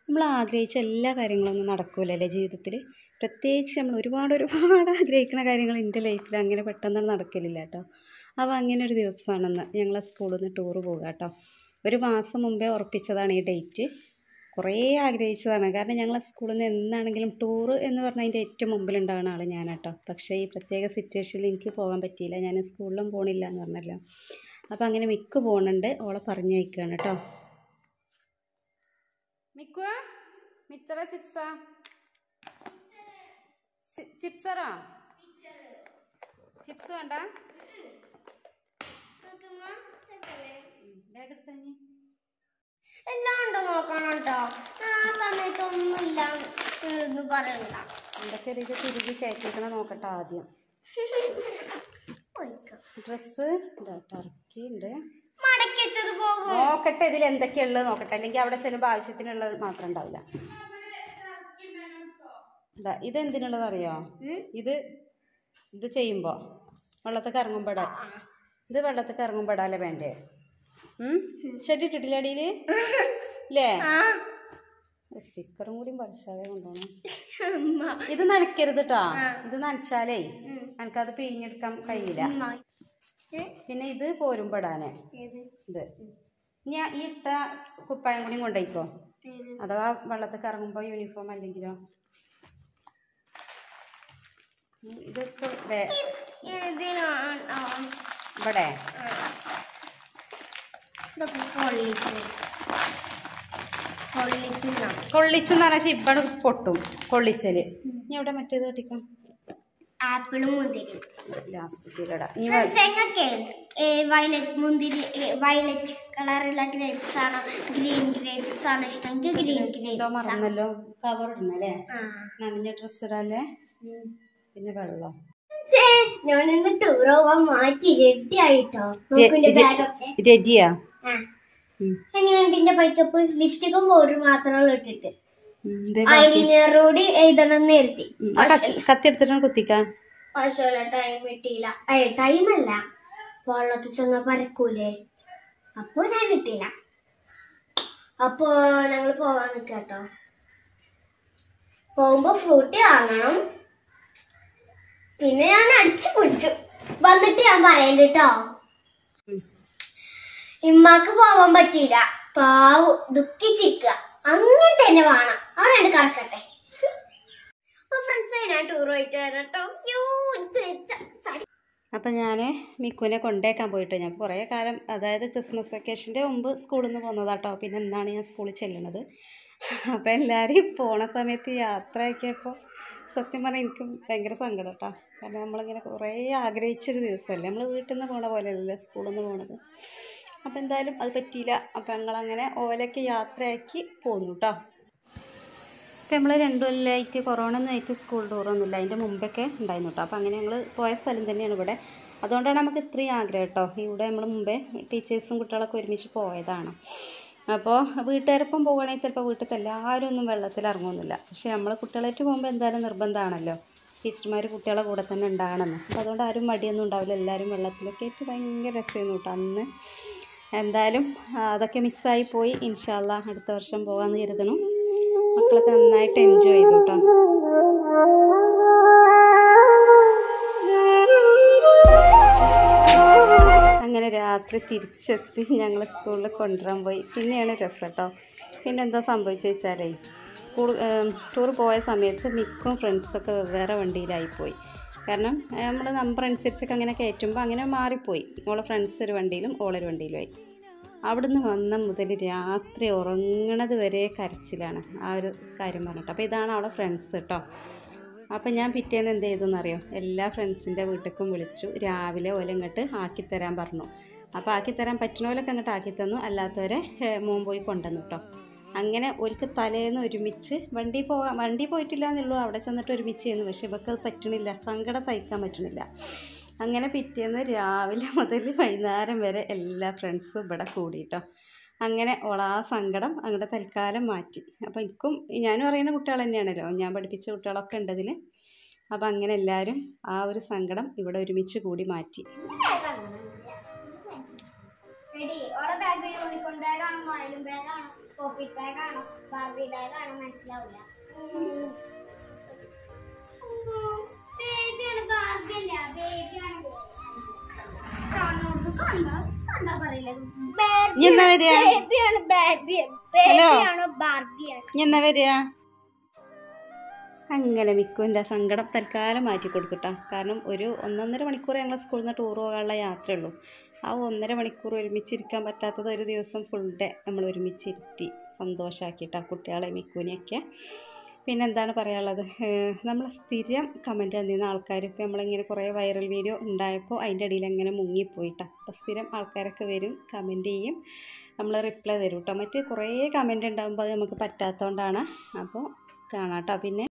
നമ്മൾ ആഗ്രഹിച്ച എല്ലാ കാര്യങ്ങളൊന്നും നടക്കൂലല്ലേ ജീവിതത്തിൽ പ്രത്യേകിച്ച് നമ്മൾ ഒരുപാട് ഒരുപാട് ആഗ്രഹിക്കുന്ന കാര്യങ്ങൾ എൻ്റെ ലൈഫിൽ അങ്ങനെ പെട്ടെന്ന് നടക്കലില്ല കേട്ടോ അപ്പോൾ അങ്ങനെ ഒരു ദിവസമാണെന്ന് ഞങ്ങൾ സ്കൂളിൽ നിന്ന് ടൂറ് പോകുക കേട്ടോ ഒരു മാസം മുമ്പേ ഉറപ്പിച്ചതാണ് ഈ ഡേറ്റ് കുറേ ആഗ്രഹിച്ചതാണ് കാരണം ഞങ്ങൾ സ്കൂളിൽ നിന്ന് എന്നാണെങ്കിലും ടൂറ് എന്ന് പറഞ്ഞാൽ അതിൻ്റെ ഏറ്റവും മുമ്പിലുണ്ടാകുന്ന ആൾ ഞാൻ കേട്ടോ പക്ഷേ ഈ പ്രത്യേക സിറ്റുവേഷനിൽ എനിക്ക് പോകാൻ പറ്റിയില്ല ഞാൻ സ്കൂളിലും പോകണില്ല എന്ന് പറഞ്ഞല്ലോ അപ്പോൾ അങ്ങനെ മിക്ക് പോകുന്നുണ്ട് ഓളെ പറഞ്ഞയക്കുകയാണ് കേട്ടോ മിക്കുവാ മിച്ചറ ചിപ്സാ ചിപ്സറാ ചിപ്സ് വേണ്ട ബാഗ് എടുത്തഞ്ഞി എല്ലാം ഉണ്ടോ നോക്കണം കേട്ടോ ആ സമയത്തൊന്നും ഇല്ല എന്ന് പറയണ്ട എന്തൊക്കെ ഇത് തിരികെ കയറ്റിക്കണ നോക്കട്ടെ ആദ്യം പോയിക്കോ. ഡ്രസ്സ് ഇതാ ടർക്കി ഉണ്ട് മടക്കി വെച്ചത് പോകും നോക്കട്ടെ ഇതിൽ എന്തൊക്കെയുള്ളത് നോക്കട്ടെ അല്ലെങ്കിൽ അവിടെ ചെല്ലുമ്പോൾ ആവശ്യത്തിനുള്ളത് മാത്രം ഉണ്ടാവില്ല ഇതാ ഇത് എന്തിനുള്ളത് അറിയോ ഇത് ഇത് ചെയ്യുമ്പോൾ വെള്ളത്തൊക്കെ ഇറങ്ങുമ്പോടാ ഇത് വെള്ളത്തൊക്കെ ഇറങ്ങുമ്പോടാല്ലേ പാൻറ് ഷെഡ് ഇട്ടിട്ടില്ല അടിയിൽ ഇല്ലേ ആ സ്റ്റിക്കറും കൂടി പറിച്ചാതെ കൊണ്ടുപോകണം അമ്മ. ഇത് നനയ്ക്കരുത് കേട്ടോ ഇത് നനച്ചാലേ എനിക്കത് പിഴിഞ്ഞെടുക്കാൻ കഴിയില്ല അമ്മ. ഏ? പിന്നെ ഇത് പോരുമ്പോടാനെ ഏത്? ഇത് ഞാൻ ഈ ഇട്ട കുപ്പായം കൂടി കൊണ്ടുപോയിക്കോ ഏത്? അഥവാ വെള്ളത്തിൽ ഇറങ്ങുമ്പോൾ യൂണിഫോം അല്ലെങ്കിലോ ഉം, ഇതൊക്കെ വേ- ഇതിലാണ് ആ, ഇവിടെ ഇതൊക്കെ കൊള്ളിച്ചു കൊള്ളിച്ചു എന്നാ. കൊള്ളിച്ചു എന്ന് പറഞ്ഞാൽ ഇബണ് പൊട്ടും കൊള്ളിച്ചല് ഇനി എവിടെ മറ്റേത് കെട്ടിക്കാം ആപ്പിളും മുന്തിരി ലാസ്റ്റ് ഇടാം ഇനി ഫ്രണ്ട്സൊക്കെ വയലറ്റ് മുന്തിരി വയലറ്റ് കളറുള്ള ഗ്രേപ്സ് ആണോ ഗ്രീൻ ഗ്രേപ്സ് ആണോ ഇഷ്ടം എനിക്ക് ഗ്രീൻ എന്തോ ഗ്രേപ്സ് മറന്നല്ലോ കവർ ഇടണല്ലേ ആ നനഞ്ഞ ഡ്രസ്സ് ഇടാല്ലേ പിന്നെ വെള്ളം ഞാനിന്ന് ടൂർ പോവാൻ മാറ്റി റെഡി ആയിട്ടോ നോക്കിന്റെ ബാഗൊക്കെ രജിയാ ആ എങ്ങനെയുണ്ട് എന്റെ ബൈക്കപ്പ് ലിഫ്റ്റിക്കും പൗഡർ മാത്രമേ ഇട്ടിട്ട് ഐലിനർ കൂടി എഴുതണം എന്ന് കരുതി കത്തി എടുത്തിട്ടാണ് കുത്തിക്കാം പക്ഷേ ടൈം കിട്ടിയില്ല ഏ ടൈമല്ല വെള്ളത്തിൽ ചെന്ന പരക്കൂലേ അപ്പൊ ഞാൻ ഇട്ടില്ല അപ്പോ ഞങ്ങൾ പോവാൻ നിൽക്കാട്ടോ പോകുമ്പോ ഫ്രൂട്ടി വാങ്ങണം പിന്നെ ഞാൻ അടിച്ചു കുടിച്ചു വന്നിട്ട് ഞാൻ പറയണ്ട കേട്ടോ ഇമ്മാക്ക് പോവാൻ പറ്റിയില്ല പാവു ദുഃഖിച്ചിരിക്കുക അങ്ങനെ തന്നെ വേണം അവിടെ ഉണ്ട് കിടക്കട്ടെ അപ്പൊ ഫ്രണ്ട്സേ ഞാൻ ടൂർ പോയിട്ട് വരാം കേട്ടോ യോ ഇത് ച- ചടി അപ്പം ഞാൻ മിക്കുവിനെ കൊണ്ടേക്കാൻ പോയിട്ട് ഞാൻ കുറേ കാലം അതായത് ക്രിസ്മസ് വെക്കേഷൻ്റെ മുമ്പ് സ്കൂളിൽ നിന്ന് പോന്നതാട്ടോ പിന്നെ എന്നാണ് ഞാൻ സ്കൂളിൽ ചെല്ലണത് അപ്പോൾ എല്ലാവരും പോണ സമയത്ത് യാത്രയൊക്കെയപ്പോൾ സത്യം പറഞ്ഞാൽ എനിക്ക് ഭയങ്കര സങ്കടം കേട്ടോ കാരണം നമ്മളിങ്ങനെ കുറേ ആഗ്രഹിച്ചൊരു ദിവസമല്ലേ നമ്മൾ വീട്ടിൽ നിന്ന് പോണ പോലെയല്ലല്ലോ സ്കൂളിൽ നിന്ന് പോണത് അപ്പോൾ എന്തായാലും അത് പറ്റിയില്ല അപ്പോൾ ഞങ്ങളങ്ങനെ ഓലൊക്കെ യാത്രയാക്കി പോന്നു കേട്ടോ ഇപ്പം നമ്മൾ രണ്ടു കൊല്ലമായിട്ട് കൊറോണ ഒന്നും ആയിട്ട് സ്കൂൾ ടൂറൊന്നുമില്ല അതിൻ്റെ മുമ്പൊക്കെ ഉണ്ടായിരുന്നു കേട്ടോ അപ്പോൾ അങ്ങനെ ഞങ്ങൾ പോയ സ്ഥലം തന്നെയാണ് ഇവിടെ അതുകൊണ്ടാണ് നമുക്ക് ഇത്രയും ആഗ്രഹം കേട്ടോ ഇവിടെ നമ്മൾ മുമ്പേ ടീച്ചേഴ്സും കുട്ടികളൊക്കെ ഒരുമിച്ച് പോയതാണ് അപ്പോൾ വീട്ടുകാരൊപ്പം പോകുകയാണെങ്കിൽ ചിലപ്പോൾ വീട്ടിലത്തെ എല്ലാവരും ഒന്നും വെള്ളത്തിൽ ഇറങ്ങുന്നില്ല പക്ഷേ നമ്മൾ കുട്ടികളായിട്ട് പോകുമ്പോൾ എന്തായാലും നിർബന്ധമാണല്ലോ ടീച്ചർമാർ കുട്ടികളെ കൂടെ തന്നെ ഉണ്ടാകണമെന്ന് അപ്പോൾ അതുകൊണ്ട് ആരും മടിയൊന്നും ഉണ്ടാവില്ല എല്ലാവരും വെള്ളത്തിലൊക്കെ ആയിട്ട് ഭയങ്കര രസമായിരുന്നു കേട്ടോ അന്ന് എന്തായാലും ആ, അതൊക്കെ മിസ്സായി പോയി ഇൻഷാല്ല അടുത്ത വർഷം പോകാമെന്ന് കരുതണം മക്കളൊക്കെ നന്നായിട്ട് എൻജോയ് ചെയ്തു കേട്ടോ അങ്ങനെ രാത്രി തിരിച്ചെത്തി ഞങ്ങൾ സ്കൂളിൽ കൊണ്ടുവരാൻ പോയി പിന്നെയാണ് രസം കേട്ടോ പിന്നെ എന്താ സംഭവിച്ചു വെച്ചാലേ സ്കൂൾ ടൂർ പോയ സമയത്ത് മിക്കും ഫ്രണ്ട്സൊക്കെ വെവ്വേറെ വണ്ടിയിലായിപ്പോയി കാരണം നമ്മൾ നമ്പർ അനുസരിച്ചൊക്കെ അങ്ങനെ കയറ്റുമ്പോൾ അങ്ങനെ മാറിപ്പോയി ഓളെ ഫ്രണ്ട്സ് ഒരു വണ്ടിയിലും ഓളൊരു വണ്ടിയിലുമായി അവിടുന്ന് വന്ന മുതൽ രാത്രി ഉറങ്ങണത് വരെ കരച്ചിലാണ് ആ ഒരു കാര്യം പറഞ്ഞിട്ട് അപ്പോൾ ഇതാണ് അവളെ ഫ്രണ്ട്സ് കേട്ടോ അപ്പം ഞാൻ പിറ്റേന്ന് എന്ത് ചെയ്തു എന്നറിയോ എല്ലാ ഫ്രണ്ട്സിൻ്റെ വീട്ടിലേക്കും വിളിച്ചു രാവിലെ ഓല ഇങ്ങോട്ട് ആക്കിത്തരാൻ പറഞ്ഞു അപ്പോൾ ആക്കിത്തരാൻ പറ്റുന്നവരൊക്കെ അങ്ങോട്ട് ആക്കി തന്നു അല്ലാത്തവരെ ഏഹ്, മോൻ പോയി കൊണ്ടുവന്നു കേട്ടോ അങ്ങനെ ഒരിക്കൽ തലേന്ന് ഒരുമിച്ച് വണ്ടി പോകാൻ വണ്ടി പോയിട്ടില്ല എന്നുള്ളൂ അവിടെ ചെന്നിട്ട് ഒരുമിച്ച് ചെയ്യുന്നു പക്ഷേ ഇവർക്ക് അത് പറ്റണില്ല സങ്കടം സഹിക്കാൻ പറ്റണില്ല അങ്ങനെ പിറ്റേന്ന് രാവിലെ മുതൽ വൈകുന്നേരം വരെ എല്ലാ ഫ്രണ്ട്സും ഇവിടെ കൂടിയിട്ടോ അങ്ങനെ ഓള ആ സങ്കടം അങ്ങോട്ട് തൽക്കാലം മാറ്റി അപ്പോൾ എനിക്കും ഞാനും അറിയുന്ന കുട്ടികൾ തന്നെയാണല്ലോ ഞാൻ പഠിപ്പിച്ച കുട്ടികളൊക്കെ ഉണ്ട് ഇതിൽ അപ്പോൾ അങ്ങനെ എല്ലാവരും ആ ഒരു സങ്കടം ഇവിടെ ഒരുമിച്ച് കൂടി മാറ്റി റെഡി ഓരോ ബാഗ് യൂണിക്കോൺ ബാഗാണോ മയിലും ബാഗാണോ പോപ്പി ബാഗ് ആണോ ബാർബി ബാഗ് ആണോ മനസ്സിലാവില്ല ബേബിയാണ് ബാർബി അല്ല ബേബിയാണ് കണ്ടാ പറയില്ല ഇനി എന്നാ വരിക ബേബിയാണ് ബാബി ഹലോ. ബേബിയാണോ ബാർബിയാണ് ഇനി എന്നാ വരിക അങ്ങനെ മിക്കുവിൻ്റെ സങ്കടം തൽക്കാലം മാറ്റി കൊടുത്തുട്ടാ കാരണം ഒരു ഒന്നൊന്നര മണിക്കൂർ ഞങ്ങൾ സ്കൂളിൽ നിന്ന് ടൂർ പോകാനുള്ള യാത്രയുള്ളൂ ആ ഒന്നര മണിക്കൂർ ഒരുമിച്ചിരിക്കാൻ പറ്റാത്തത് ഒരു ദിവസം ഫുൾ ഡേ നമ്മൾ ഒരുമിച്ചിരുത്തി സന്തോഷമാക്കിയിട്ടാ കുട്ടികളെ മിക്കുവിനെയൊക്കെ പിന്നെ എന്താണ് പറയാനുള്ളത് നമ്മൾ സ്ഥിരം കമൻറ്റ് തന്നിരുന്ന ആൾക്കാർ ഇപ്പോൾ നമ്മളിങ്ങനെ കുറേ വൈറൽ വീഡിയോ ഉണ്ടായപ്പോൾ അതിൻ്റെ ഇടയിൽ അങ്ങനെ മുങ്ങിപ്പോയിട്ടാ അപ്പോൾ സ്ഥിരം ആൾക്കാരൊക്കെ വരും കമൻറ്റ് ചെയ്യും നമ്മൾ റിപ്ലൈ തരും കേട്ടോ മറ്റ് കുറേ കമൻറ്റ് ഉണ്ടാകുമ്പോൾ അത് നമുക്ക് പറ്റാത്തതുകൊണ്ടാണ് അപ്പോൾ കാണാം കേട്ടോ പിന്നെ